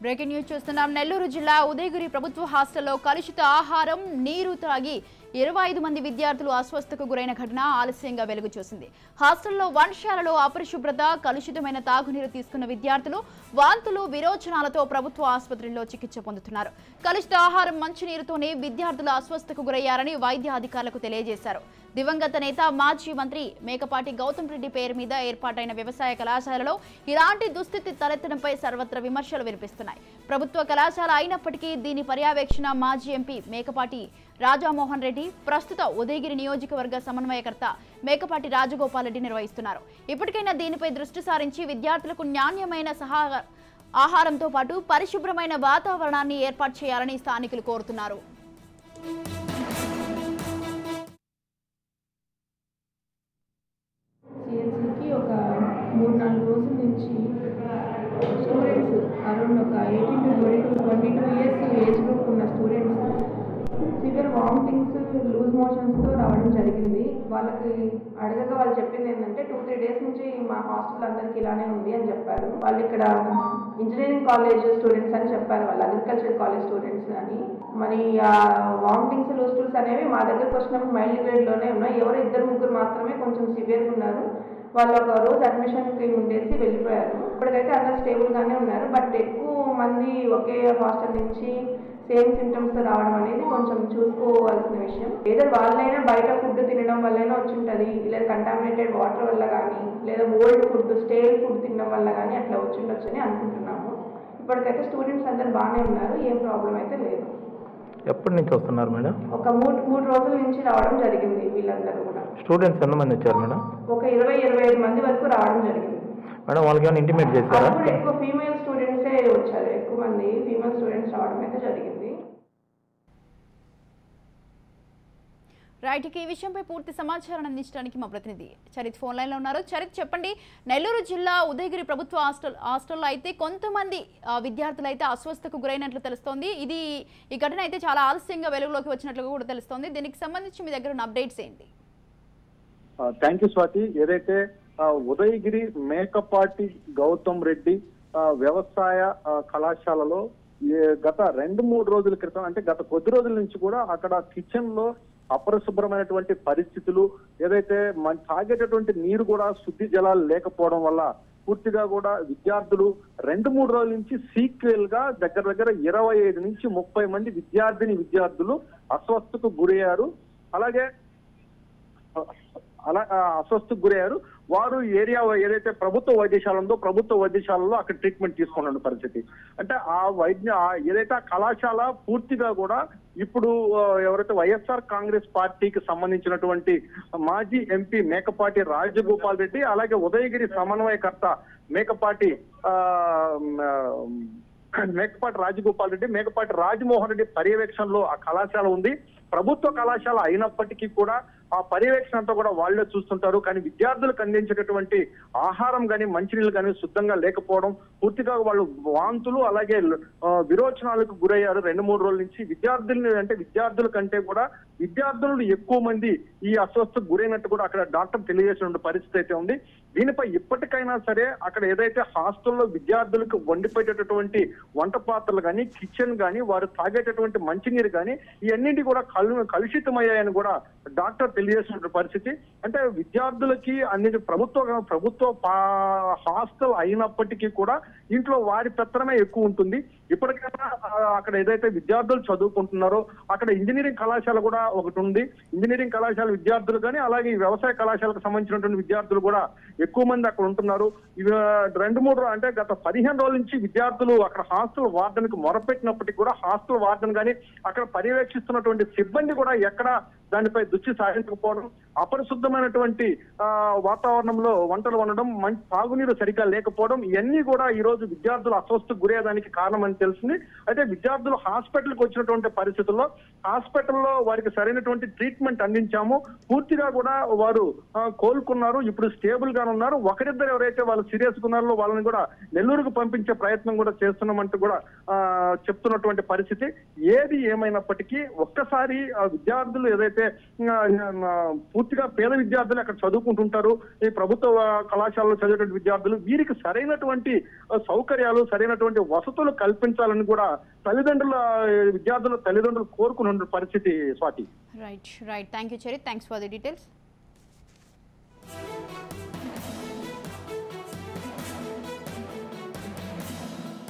breaking news చూస్తున్నాం నెల్లూరు జిల్లా ఉదయగిరి ప్రభుత్వ హాస్టల్లో కలుషిత ఆహారం నీరు తాగి ఇరవై ఐదు మంది విద్యార్థులు అస్వస్థకు గురైన ఘటన ఆలస్యంగా వెలుగు చూసింది హాస్టల్లో వంశాలలో అపరిశుభ్రత కలుషితమైన తాగునీరు తీసుకున్న విద్యార్థులు వాంతులు విరోచనాలతో ప్రభుత్వ ఆసుపత్రిలో చికిత్స పొందుతున్నారు కలుషిత ఆహారం మంచినీరుతోనే విద్యార్థులు అస్వస్థకు గురయ్యారని వైద్య అధికారులకు తెలియజేశారు దివంగత నేత మాజీ మంత్రి మేకపాటి గౌతమ్ రెడ్డి పేరు మీద ఏర్పాటైన వ్యవసాయ కళాశాలలో ఇలాంటి దుస్థితి తలెత్తడంపై సర్వత్ర విమర్శలు వినిపిస్తున్నాయి ప్రభుత్వ కళాశాల అయినప్పటికీ దీని పర్యవేక్షణ మాజీ ఎంపీ మేకపాటి రాజామోహన్ రెడ్డి ప్రస్తుత ఉదయగిరి నియోజకవర్గ సమన్వయకర్త మేకపాటి రాజగోపాల్ రెడ్డి నిర్వహిస్తున్నారు ఇప్పటికైనా దీనిపై దృష్టి సారించి విద్యార్థులకు నాణ్యమైన సహా ఆహారంతో పాటు పరిశుభ్రమైన వాతావరణాన్ని ఏర్పాటు చేయాలని స్థానికులు కోరుతున్నారు సిఎస్సికి ఒక మూడు నాలుగు రోజుల నుంచి స్టూడెంట్స్ అరౌండ్ ఒక eighteen to twenty two twenty two years age group ఉన్న స్టూడెంట్స్ సివియర్ వామిటింగ్స్ లూజ్ మోషన్స్తో రావడం జరిగింది వాళ్ళకి అడగగా వాళ్ళు చెప్పింది ఏంటంటే టూ త్రీ డేస్ నుంచి మా హాస్టల్ అందరికి ఇలానే ఉంది అని చెప్పారు వాళ్ళు ఇక్కడ ఇంజనీరింగ్ కాలేజ్ స్టూడెంట్స్ అని చెప్పారు వాళ్ళు అగ్రికల్చర్ కాలేజ్ స్టూడెంట్స్ అని మరి ఆ వామిటింగ్స్ లూజ్ టూల్స్ అనేవి మా దగ్గరకు వచ్చినప్పుడు మైల్డ్ గ్రేడ్లోనే ఉన్నాయి ఎవరో ఇద్దరు ముగ్గురు మాత్రమే కొంచెం సివియర్గా ఉన్నారు వాళ్ళు ఒక రోజు అడ్మిషన్కి ఉండేసి వెళ్ళిపోయారు ఇప్పటికైతే అందరు స్టేబుల్గానే ఉన్నారు బట్ ఎక్కువ మంది ఒకే హాస్టల్ నుంచి సేమ్ సిమ్టమ్స్ రావడం అనేది కొంచెం చూసుకోవాల్సిన విషయం ఏదో వాళ్ళైనా బయట ఫుడ్ తినడం వల్లైనా వచ్చి ఉంటుంది లేదా కంటామినేటెడ్ వాటర్ వల్ల కానీ లేదా ఓల్డ్ ఫుడ్ స్టేల్ ఫుడ్ తినడం వల్ల కానీ అట్లా వచ్చి ఉండొచ్చు అని అనుకుంటున్నాము ఇప్పటికైతే స్టూడెంట్స్ అందరు బాగానే ఉన్నారు ఏం ప్రాబ్లం అయితే లేదు ఎప్పటి నుంచి వస్తున్నారు మేడం ఒక మూడు మూడు రోజుల నుంచి రావడం జరిగింది వీళ్ళందరూ కూడా స్టూడెంట్స్ ఎంతమంది వచ్చారు మేడం ఒక ఇరవై ఇరవై ఐదు మంది వరకు రావడం జరిగింది మేడం వాళ్ళకి ఏమైనా ఇంటిమేట్ చేశారా అది కూడా ఎక్కువ ఫీమేల్ స్టూడెంట్సే వచ్చారు ఎక్కువ మంది ఫీమేల్ స్టూడెంట్స్ రావడం అయితే జరిగింది రైట్ ఇక ఈ విషయంపై పూర్తి సమాచారాన్ని అందించడానికి మా ప్రతినిధి చరిత్ ఫోన్ లైన్లో ఉన్నారు చరిత్ చెప్పండి నెల్లూరు జిల్లా ఉదయగిరి ప్రభుత్వ హాస్టల్ హాస్టల్లో అయితే కొంతమంది ఆ, విద్యార్థులు అయితే అస్వస్థకు గురైనట్లు తెలుస్తోంది ఇది ఈ ఘటన అయితే చాలా ఆలస్యంగా వెలుగులోకి వచ్చినట్లు కూడా తెలుస్తోంది దీనికి సంబంధించి మీ దగ్గర ఉన్న అప్డేట్స్ ఏంటి థ్యాంక్ యూ స్వాతి ఏదైతే ఆ, ఉదయగిరి మేకపాటి గౌతమ్ రెడ్డి ఆ, వ్యవసాయ ఆ, కళాశాలలో ఏ- గత రెండు మూడు రోజుల క్రితం అంటే గత కొద్ది రోజుల నుంచి కూడా అక్కడ కిచెన్ లో అపరిశుభ్రమైనటువంటి పరిస్థితులు ఏదైతే మన తాగేటటువంటి నీరు కూడా శుద్ధి జలాలు లేకపోవడం వల్ల పూర్తిగా కూడా విద్యార్థులు రెండు మూడు రోజుల నుంచి సీక్వెల్ గా దగ్గర దగ్గర ఇరవై ఐదు నుంచి ముప్పై మంది విద్యార్థిని విద్యార్థులు అస్వస్థకు గురయ్యారు అలాగే అలా ఆ, అస్వస్థకు గురయ్యారు వారు ఏరియా ఏదైతే ప్రభుత్వ వైద్యశాల ఉందో ప్రభుత్వ వైద్యశాలలో అక్కడ ట్రీట్మెంట్ తీసుకున్న పరిస్థితి అంటే ఆ వైద్య ఆ ఏదైతే ఆ కళాశాల పూర్తిగా కూడా ఇప్పుడు ఆ, ఎవరైతే వైఎస్ఆర్ కాంగ్రెస్ పార్టీకి సంబంధించినటువంటి మాజీ ఎంపీ మేకపాటి రాజగోపాల్ రెడ్డి అలాగే ఉదయగిరి సమన్వయకర్త మేకపాటి ఆ, ఆ, మేకపాటి రాజగోపాల్ రెడ్డి మేకపాటి రాజమోహన్ రెడ్డి పర్యవేక్షణలో ఆ కళాశాల ఉంది ప్రభుత్వ కళాశాల అయినప్పటికీ కూడా ఆ పర్యవేక్షణ అంతా కూడా వాళ్ళే చూస్తుంటారు కానీ విద్యార్థులకు అందించేటటువంటి ఆహారం కానీ మంచినీళ్ళు కానీ శుద్ధంగా లేకపోవడం పూర్తిగా వాళ్ళు వాంతులు అలాగే ఆ, విరోచనాలకు గురయ్యారు రెండు మూడు రోజుల నుంచి విద్యార్థుల్ని అంటే విద్యార్థుల కంటే కూడా విద్యార్థులు ఎక్కువ మంది ఈ అస్వస్థకు గురైనట్టు కూడా అక్కడ డాక్టర్ తెలియజేసిన పరిస్థితి అయితే ఉంది దీనిపై ఇప్పటికైనా సరే అక్కడ ఏదైతే హాస్టల్లో విద్యార్థులకు వండిపోయేటటువంటి వంట పాత్రలు కానీ కిచెన్ కానీ వారు తాగేటటువంటి మంచినీరు కానీ ఇవన్నింటి కూడా కలు కలుషితమయ్యాయని కూడా డాక్టర్ తెలియజేసిన పరిస్థితి అంటే విద్యార్థులకి అన్ని ప్రభుత్వ ప్రభుత్వ పా- హాస్టల్ అయినప్పటికీ కూడా ఇంట్లో వారి పెత్తనమే ఎక్కువ ఉంటుంది ఇప్పటికైనా ఆ, అక్కడ ఏదైతే విద్యార్థులు చదువుకుంటున్నారో అక్కడ ఇంజనీరింగ్ కళాశాల కూడా ఒకటి ఉంది ఇంజనీరింగ్ కళాశాల విద్యార్థులు కానీ అలాగే ఈ వ్యవసాయ కళాశాలకు సంబంధించినటువంటి విద్యార్థులు కూడా ఎక్కువ మంది అక్కడ ఉంటున్నారు ఇవి ఆ, రెండు మూడు రో- అంటే గత పదిహేను రోజుల నుంచి విద్యార్థులు అక్కడ హాస్టల్ వార్డెన్ కు మొరపెట్టినప్పటికీ కూడా హాస్టల్ వార్డెన్ కానీ అక్కడ పర్యవేక్షిస్తున్నటువంటి సిబ్బంది కూడా ఎక్కడ దానిపై దృష్టి సారించకపోవడం అపరిశుద్ధమైనటువంటి ఆ, వాతావరణంలో వంటలు వండడం మంచి తాగునీరు సరిగ్గా లేకపోవడం ఇవన్నీ కూడా ఈ రోజు విద్యార్థులు అస్వస్థకు గురయ్యేదానికి కారణం అని తెలిసింది అయితే విద్యార్థులు హాస్పిటల్కి వచ్చినటువంటి పరిస్థితుల్లో హాస్పిటల్లో వారికి సరైనటువంటి ట్రీట్మెంట్ అందించాము పూర్తిగా కూడా వారు ఆ, కోలుకున్నారు ఇప్పుడు స్టేబుల్ గా ఉన్నారు ఒకరిద్దరు ఎవరైతే వాళ్ళు సీరియస్ గా ఉన్నారో వాళ్ళని కూడా నెల్లూరుకు పంపించే ప్రయత్నం కూడా చేస్తున్నామంటూ కూడా ఆ, చెప్తున్నటువంటి పరిస్థితి ఏది ఏమైనప్పటికీ ఒక్కసారి ఆ విద్యార్థులు ఏదైతే ఎందుకంటే ఆ, ఆ, పూర్తిగా పేద విద్యార్థులు అక్కడ చదువుకుంటుంటారు ఈ ప్రభుత్వ ఆ, కళాశాలలో చదివేటువంటి విద్యార్థులు వీరికి సరైనటువంటి ఆ, సౌకర్యాలు సరైనటువంటి వసతులు కల్పించాలని కూడా తల్లిదండ్రుల విద్యార్థుల తల్లిదండ్రులు కోరుకున్న పరిస్థితి Swathi right right thank you Charith thanks for the details